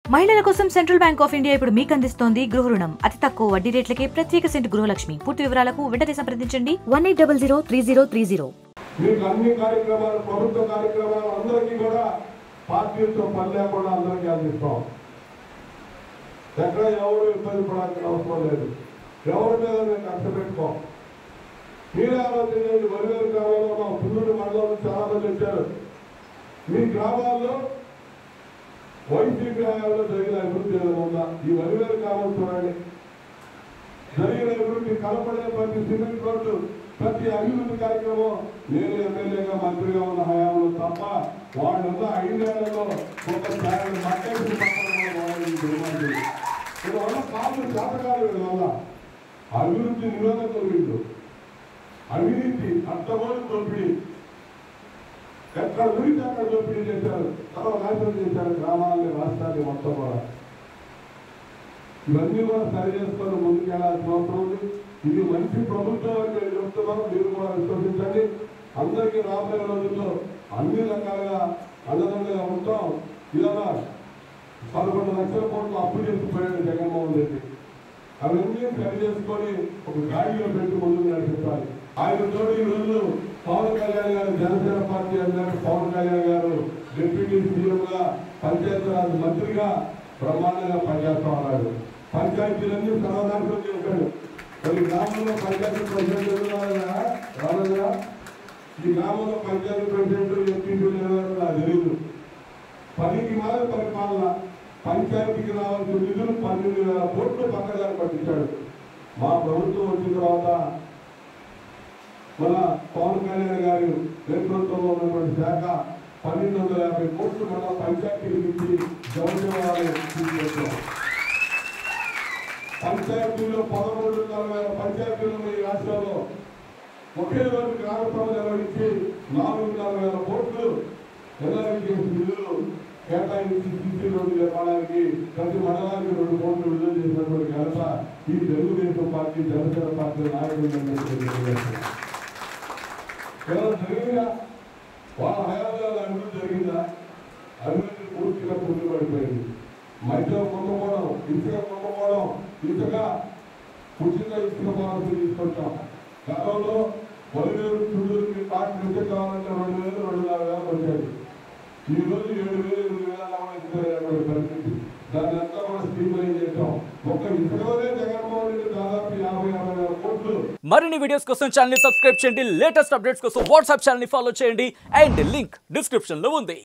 మహిళల కోసం central bank of India ఇప్పుడు మీకు అందిస్తోంది గృహ రుణం అతి తక్కువ వడ్డీ రేట్లకే ప్రత్యేక సెంట్ గృహలక్ష్మి పూర్తి వివరాలకు వెంటనే సంప్రదించండి one eight double zero three zero three zero మీకు అన్ని కార్యక్రమాలు ప్రభుత్వ కార్యక్రమాలు అందరికీ కూడా పార్టీలతో పని లేకుండా అందరికీ అందిస్తాం ఎక్కడ ఎవరు ఇబ్బంది పడాల్సిన అవసరం లేదు ఎవరి మీద మేము ఖర్చు పెట్టుకోం మీరే ఆలోచించండి వరివేరు గ్రామంలో మా పుల్లూరు మండలంలో చాలా మంది వచ్చారు మీ గ్రామాల్లో వైసీపీ హయాంలో జరిగిన అభివృద్ధి ఏదైనా ఉందా ఈ వరివేరు గ్రామం చూడండి జరిగిన అభివృద్ధి కనపడిన ప్రతి సిమెంట్ రోడ్డు ప్రతి అభివృద్ధి కార్యక్రమం నేను ఎమ్మెల్యేగా మంత్రిగా ఉన్న హయాంలో తప్ప వాళ్ళంతా ఐదేళ్లలో ఒక స్థాయిలో మట్టేసి దీనివల్ల కాదు శాతకాలు వల్ల అభివృద్ధి నిరోధకులు వీళ్ళు అవినీతి అర్థమోని దోపిడీ ఎక్కడ దొరికితే అక్కడ దోపిడీ చేశారు తర్వాత నాశనం చేశారు గ్రామాలని రాష్ట్రాన్ని మొత్తం కూడా ఇవన్నీ కూడా సరి చేసుకొని ముందుకెళ్లాల్సిన అవసరం ఉంది ఇది మంచి ప్రభుత్వం అని మేము చెప్తున్నాం మీరు కూడా విశ్వసించండి అందరికీ రాబోయే రోజుల్లో అన్ని రకాలుగా అండదండగా ఉంటాం ఇలా పదకొండు లక్షల కోట్లు అప్పు చేసిపోయాడు జగన్మోహన్ రెడ్డి అవన్నీ సరి చేసుకొని ఒక గాడిలో పెట్టి ముందుకు నడిపించాలి ఆయన తోడు ఈ రోజు పవన్ కళ్యాణ్ గారు జనసేన పార్టీ అన్నారు పవన్ కళ్యాణ్ గారు డిప్యూటీ సీఎం గా పంచాయతీరాజ్ మంత్రిగా బ్రహ్మాండంగా పనిచేస్తా ఉన్నాడు పంచాయతీలన్నీ సమాధానం చేశాడు కొన్ని గ్రామంలో పంచాయతీ ప్రెసిడెంట్ రాలేదా ఈ గ్రామంలో పంచాయతీ ప్రెసిడెంట్ ఎంపీలు నాకు తెలియదు పనికి మాత్రం పరిపాలన పంచాయతీకి రావాల్సిన నిధులు పన్నెండు వేల కోట్లు పక్కదారి పట్టించాడు మా ప్రభుత్వం వచ్చిన తర్వాత మన పవన్ కళ్యాణ్ గారి నేతృత్వంలో ఉన్నటువంటి శాఖ పన్నెండు వందల యాభై కోట్లు మన పంచాయతీలకు ఇచ్చి గౌరవాలు తీసుకొచ్చాం పంచాయతీలో పదమూడున్నర వేల పంచాయతీలు ఉన్న ఈ రాష్ట్రంలో ఒకే రోజు గ్రామ సభ నిర్వహించి నాలుగున్నర వేల కోట్లు ఎల్ఆర్కి నిధులు కేటాయించి సీసీ రోడ్డు నిర్మాణానికి ప్రతి మండలానికి రెండు కోట్లు విడుదల చేసినటువంటి ఘనత ఈ తెలుగుదేశం పార్టీ జనసేన పార్టీ నాయకులు జరిగిందా వాళ్ళ హయాంలో అభివృద్ధి జరిగిందా అభివృద్ధి పూర్తిగా కుంటుపడిపోయింది మధ్య కుంభకోణం ఇసుక కుంభకోణం ఇసుక ఉచిత ఇసుక పాలసీ తీసుకొచ్చాం గతంలో వలివేరు చుట్టూరుకి పార్టీ ఇసుక కావాలంటే రెండు వేలు రెండున్నర వేలకు వచ్చేది ఈ రోజు ఏడు వేలు ఎనిమిది వేల ఇసుక పరిస్థితి దాన్ని అంతా కూడా స్ట్రీమ్లైన్ చేసాం ఒక్క ఇసుకలోనే జగన్మోహన్ రెడ్డి దాదాపు యాభై యాభై వేల కోట్లు మరిన్ని వీడియోస్ కోసం ఛానల్ ని సబ్స్క్రైబ్ చేయండి లేటెస్ట్ అప్డేట్స్ కోసం వాట్సాప్ ఛానల్ ని ఫాలో చేయండి అండ్ లింక్ డిస్క్రిప్షన్ లో ఉంది